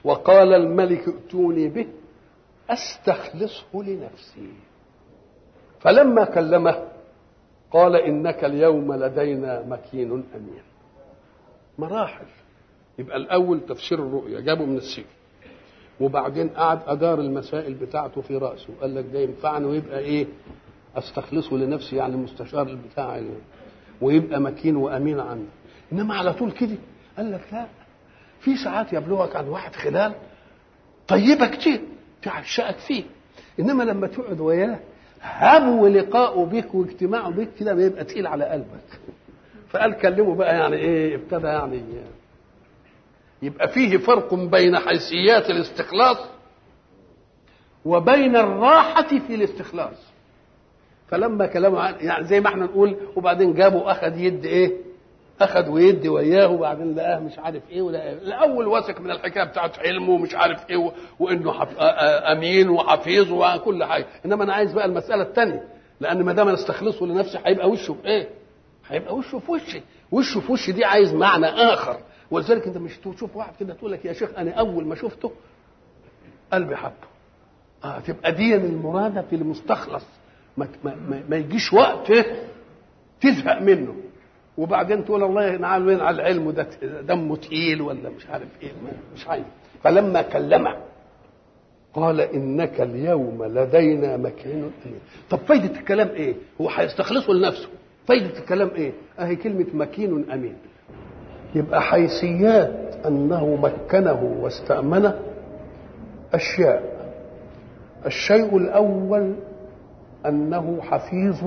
وقال الملك ائتوني به استخلصه لنفسي فلما كلمه قال انك اليوم لدينا مكين امين مراحل يبقى الاول تفسير الرؤيا جابه من السجن وبعدين قعد ادار المسائل بتاعته في راسه قال لك ده ينفعني ويبقى ايه استخلصه لنفسي يعني المستشار بتاعي ويبقى مكين وامين عني انما على طول كده قال لك لا في ساعات يبلغك عن واحد خلال طيبه كتير تعشقك فيه انما لما تقعد وياه هبو لقاؤه بك واجتماعه بك كده بيبقى تقيل على قلبك فقال كلمه بقى يعني ايه ابتدى يعني يبقى فيه فرق بين حيثيات الاستخلاص وبين الراحة في الاستخلاص فلما كلامه عن يعني زي ما احنا نقول وبعدين جابه اخذ يد ايه اخذ ويدي وياه وبعدين لقاه مش عارف ايه ولا إيه. الاول واثق من الحكايه بتاعت علمه ومش عارف ايه و... وانه حف... امين وحفيظ وكل حاجه انما انا عايز بقى المساله الثانيه لان ما دام انا استخلصه لنفسي هيبقى وشه في ايه؟ هيبقى وشه في وشي وشه في وشي دي عايز معنى اخر ولذلك انت مش تشوف واحد كده تقول لك يا شيخ انا اول ما شفته قلبي حبه اه تبقى دي المراده في المستخلص ما, ما, ما, ما يجيش وقت تزهق منه وبعدين تقول الله نعم وين على العلم ده دمه تقيل ولا مش عارف ايه مش عارف فلما كلمه قال انك اليوم لدينا مكين امين طب فايده الكلام ايه هو هيستخلصه لنفسه فايده الكلام ايه اهي كلمه مكين امين يبقى حيثيات انه مكنه واستامنه اشياء الشيء الاول انه حفيظ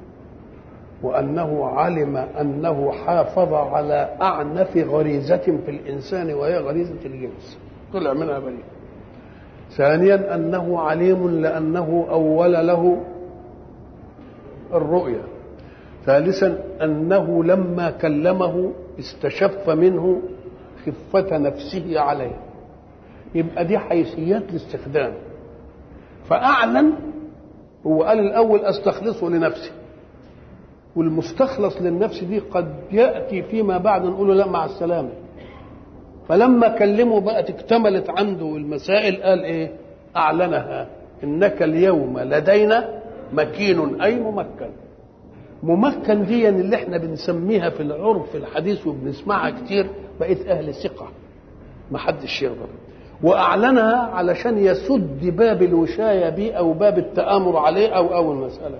وانه علم انه حافظ على اعنف غريزه في الانسان وهي غريزه الجنس طلع منها بريء ثانيا انه عليم لانه اول له الرؤيا ثالثا انه لما كلمه استشف منه خفه نفسه عليه يبقى دي حيثيات الاستخدام فاعلن هو قال الاول استخلصه لنفسي والمستخلص للنفس دي قد ياتي فيما بعد نقول له لا مع السلامه فلما كلمه بقت اكتملت عنده المسائل قال ايه اعلنها انك اليوم لدينا مكين اي ممكن ممكن دي اللي احنا بنسميها في العرف الحديث وبنسمعها كتير بقيت اهل ثقه ما حدش يغضب واعلنها علشان يسد باب الوشايه بيه او باب التامر عليه او او المساله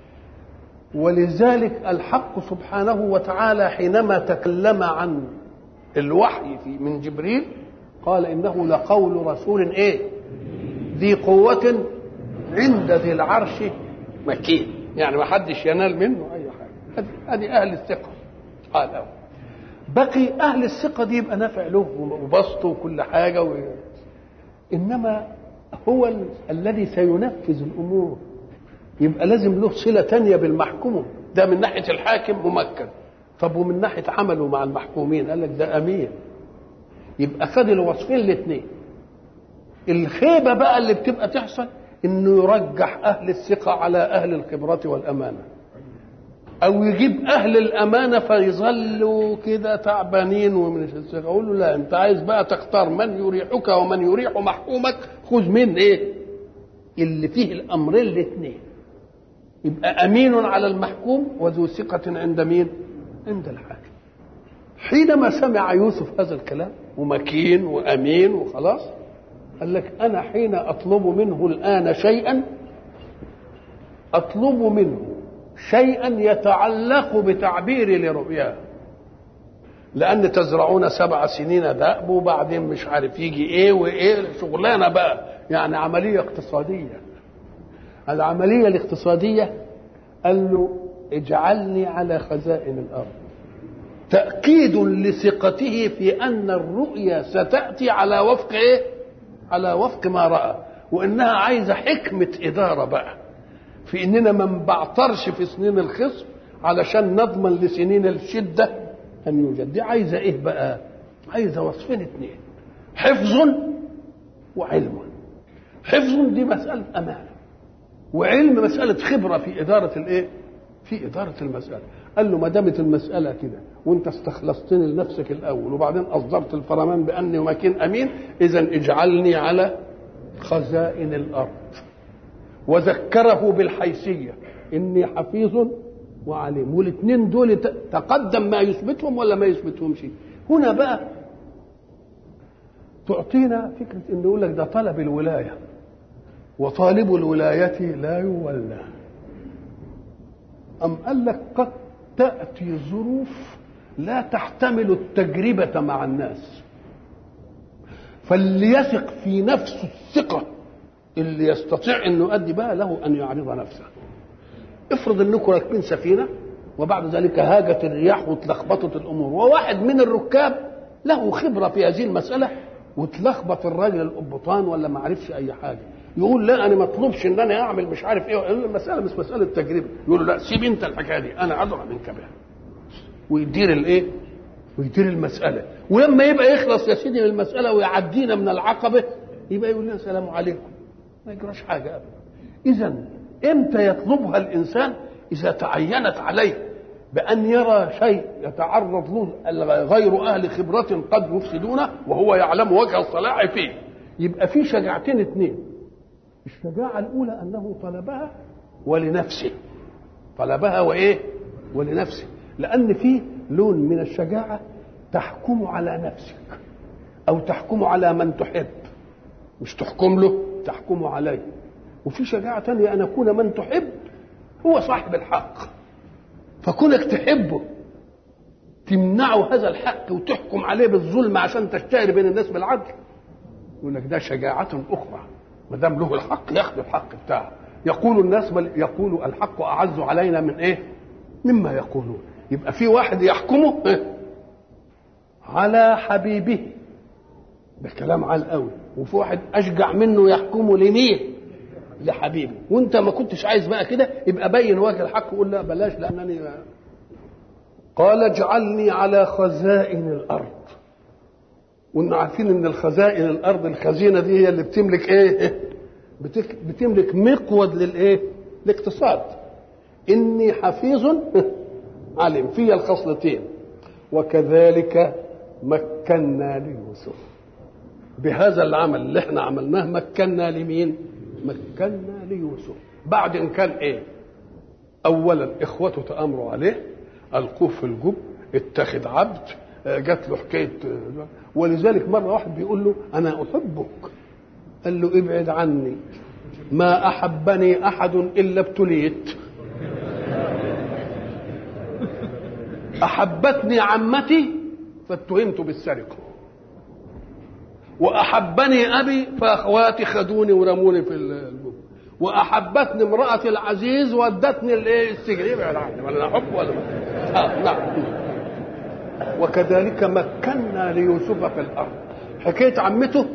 ولذلك الحق سبحانه وتعالى حينما تكلم عن الوحي في من جبريل قال انه لقول رسول ايه ذي قوة عند ذي العرش مكين يعني ما حدش ينال منه اي حاجة هذه اهل الثقة قال أو. بقي اهل الثقة دي يبقى نافع له وبسطه وكل حاجة و... انما هو ال... الذي سينفذ الامور يبقى لازم له صله تانية بالمحكوم ده من ناحيه الحاكم ممكن طب ومن ناحيه عمله مع المحكومين قال لك ده امين يبقى خد الوصفين الاثنين الخيبه بقى اللي بتبقى تحصل انه يرجح اهل الثقه على اهل الخبره والامانه او يجيب اهل الامانه فيظلوا كده تعبانين ومن الثقه اقول له لا انت عايز بقى تختار من يريحك ومن يريح محكومك خذ من ايه اللي فيه الامرين الاثنين يبقى امين على المحكوم وذو ثقه عند مين عند الحاكم حينما سمع يوسف هذا الكلام ومكين وامين وخلاص قال لك انا حين اطلب منه الان شيئا اطلب منه شيئا يتعلق بتعبيري لرؤياه لان تزرعون سبع سنين دأب وبعدين مش عارف يجي ايه وايه شغلانه بقى يعني عمليه اقتصاديه العمليه الاقتصاديه قال له اجعلني على خزائن الارض تاكيد لثقته في ان الرؤيا ستاتي على وفق ايه على وفق ما راى وانها عايزه حكمه اداره بقى في اننا ما نبعترش في سنين الخصم علشان نضمن لسنين الشده ان يوجد دي عايزه ايه بقى عايزه وصفين اثنين حفظ وعلم حفظ دي مساله امانه وعلم مساله خبره في اداره الايه في اداره المساله قال له ما دامت المساله كده وانت استخلصتني لنفسك الاول وبعدين اصدرت الفرمان باني مكين امين اذا اجعلني على خزائن الارض وذكره بالحيثيه اني حفيظ وعليم والاثنين دول تقدم ما يثبتهم ولا ما يثبتهمش هنا بقى تعطينا فكره انه يقول لك ده طلب الولايه وطالب الولايه لا يولى ام قال لك قد تاتي ظروف لا تحتمل التجربه مع الناس فليثق في نفسه الثقه اللي يستطيع انه يؤدي بها له ان يعرض نفسه افرض انكم راكبين سفينه وبعد ذلك هاجت الرياح وتلخبطت الامور وواحد من الركاب له خبره في هذه المساله وتلخبط الراجل القبطان ولا ما عرفش اي حاجه يقول لا انا ما اطلبش ان انا اعمل مش عارف ايه المساله مش مساله تجربه يقول له لا سيب انت الحكايه دي انا ادرى منك بها ويدير الايه ويدير المساله ولما يبقى يخلص يا سيدي من المساله ويعدينا من العقبه يبقى يقول لنا السلام عليكم ما يجراش حاجه ابدا اذا امتى يطلبها الانسان اذا تعينت عليه بان يرى شيء يتعرض له غير اهل خبره قد يفسدونه وهو يعلم وجه الصلاح فيه يبقى في شجاعتين اثنين الشجاعه الاولى انه طلبها ولنفسه طلبها وايه ولنفسه لان في لون من الشجاعه تحكم على نفسك او تحكم على من تحب مش تحكم له تحكم عليه وفي شجاعة تانية أن يكون من تحب هو صاحب الحق فكونك تحبه تمنعه هذا الحق وتحكم عليه بالظلم عشان تشتهر بين الناس بالعدل يقول لك ده شجاعة أخرى ما دام له الحق ياخذ الحق بتاعه يقول الناس بل يقول الحق أعز علينا من إيه؟ مما يقولون يبقى في واحد يحكمه على حبيبه ده كلام عال قوي وفي واحد اشجع منه يحكمه لمين لحبيبه وانت ما كنتش عايز بقى كده يبقى بين وجه الحق وقول لا بلاش لانني قال اجعلني على خزائن الارض وإن عارفين ان الخزائن الارض الخزينه دي هي اللي بتملك ايه بتك بتملك مقود للايه الاقتصاد اني حفيظ علم في الخصلتين وكذلك مكنا ليوسف بهذا العمل اللي احنا عملناه مكنا لمين مكنا ليوسف بعد ان كان ايه اولا اخوته تامروا عليه القوه في الجب اتخذ عبد جات له حكايه ولذلك مره واحد بيقول له انا احبك قال له ابعد عني ما احبني احد الا ابتليت احبتني عمتي فاتهمت بالسرقه واحبني ابي فاخواتي خدوني ورموني في الجب واحبتني امراه العزيز ودتني الايه السجن يبعد عني ولا احب ولا آه نعم وكذلك مكنا ليوسف في الارض حكايه عمته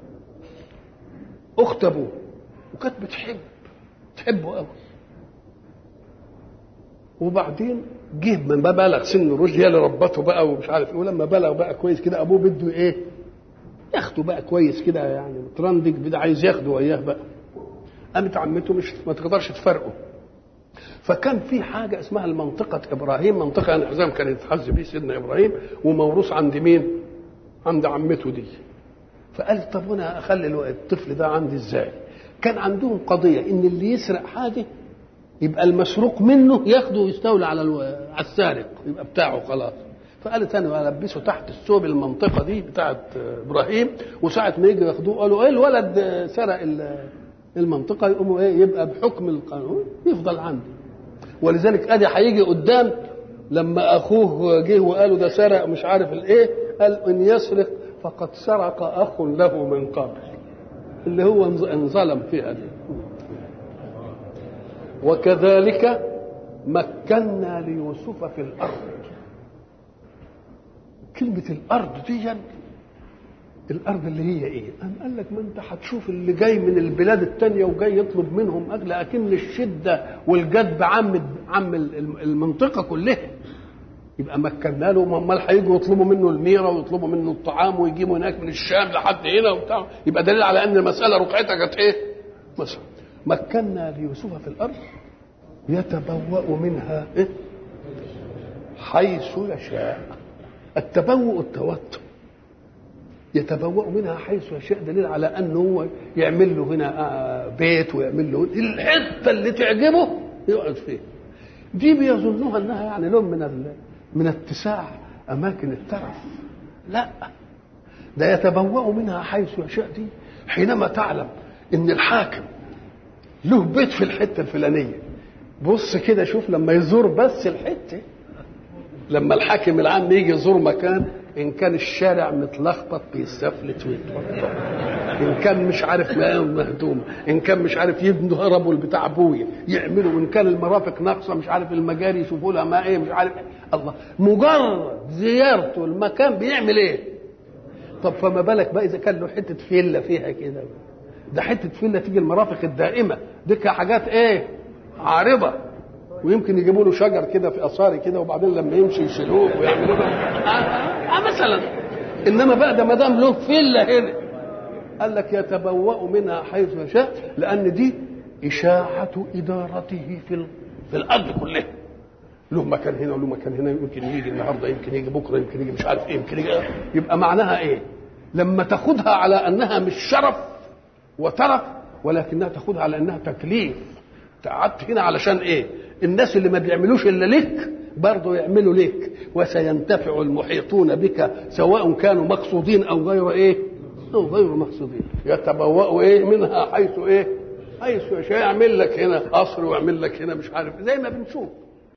اخت ابوه وكانت بتحب تحبه قوي وبعدين جه من ما بلغ سن الرشد هي اللي ربته بقى ومش عارف ايه ولما بلغ بقى كويس كده ابوه بده ايه ياخده بقى كويس كده يعني مترندج بده عايز ياخده وياه بقى قامت عمته مش ما تقدرش تفرقه فكان في حاجة اسمها المنطقة إبراهيم منطقة انعزام كان يتحز بيه سيدنا إبراهيم وموروث عند مين؟ عند عمته دي فقال طب وانا اخلي الطفل ده عندي ازاي؟ كان عندهم قضية إن اللي يسرق حاجة يبقى المسروق منه ياخده ويستولى على الو... على السارق يبقى بتاعه خلاص فقالت انا البسه تحت الثوب المنطقه دي بتاعت ابراهيم وساعه ما يجي ياخدوه قالوا ايه الولد سرق المنطقه يقوموا ايه يبقى بحكم القانون يفضل عندي ولذلك ادي هيجي قدام لما اخوه جه وقالوا ده سرق مش عارف الايه قال ان يسرق فقد سرق اخ له من قبل اللي هو انظلم فيها دي وكذلك مكنا ليوسف في الارض كلمة الأرض دي الأرض اللي هي إيه؟ أم قال لك ما أنت هتشوف اللي جاي من البلاد التانية وجاي يطلب منهم أجل أكن الشدة والجدب عم عم المنطقة كلها يبقى مكنا له امال هيجوا يطلبوا منه الميره ويطلبوا منه الطعام ويجيبوا هناك من الشام لحد هنا وبتاع يبقى دليل على ان المساله رقعتها كانت ايه؟ مثلا مكنا ليوسف في الارض يتبوأ منها إيه؟ حيث يشاء التبوء التوتر يتبوأ منها حيث يشاء دليل على انه هو يعمل له هنا بيت ويعمل له الحته اللي تعجبه يقعد فيها دي بيظنوها انها يعني لون من من اتساع اماكن الترف لا ده يتبوأ منها حيث يشاء دي حينما تعلم ان الحاكم له بيت في الحته الفلانيه بص كده شوف لما يزور بس الحته لما الحاكم العام يجي يزور مكان ان كان الشارع متلخبط بيستفلت ويتوتر ان كان مش عارف مهدوم ان كان مش عارف يبنوا هربوا بتاع ابويا يعملوا ان كان المرافق ناقصه مش عارف المجاري يشوفوا لها ما ايه مش عارف الله مجرد زيارته المكان بيعمل ايه طب فما بالك بقى اذا كان له حته فيلا فيها كده ده حته فيلا تيجي المرافق الدائمه دي حاجات ايه عارضه ويمكن يجيبوا له شجر كده في اثاري كده وبعدين لما يمشي يشيلوه ويعملوا له آه, آه, آه مثلا انما بقى ده ما دام له فيلا هنا قال لك يتبوأ منها حيث يشاء لان دي اشاعه ادارته في في الارض كلها له مكان هنا وله مكان هنا يمكن يجي النهارده يمكن يجي بكره يمكن يجي مش عارف ايه يمكن يجي يبقى معناها ايه؟ لما تاخدها على انها مش شرف وترف ولكنها تاخدها على انها تكليف قعدت هنا علشان ايه؟ الناس اللي ما بيعملوش الا لك برضه يعملوا لك وسينتفع المحيطون بك سواء كانوا مقصودين او غير ايه؟ او غير مقصودين يتبوأوا ايه منها حيث ايه؟ حيث يشاء يعمل لك هنا قصر ويعمل لك هنا مش عارف زي ما بنشوف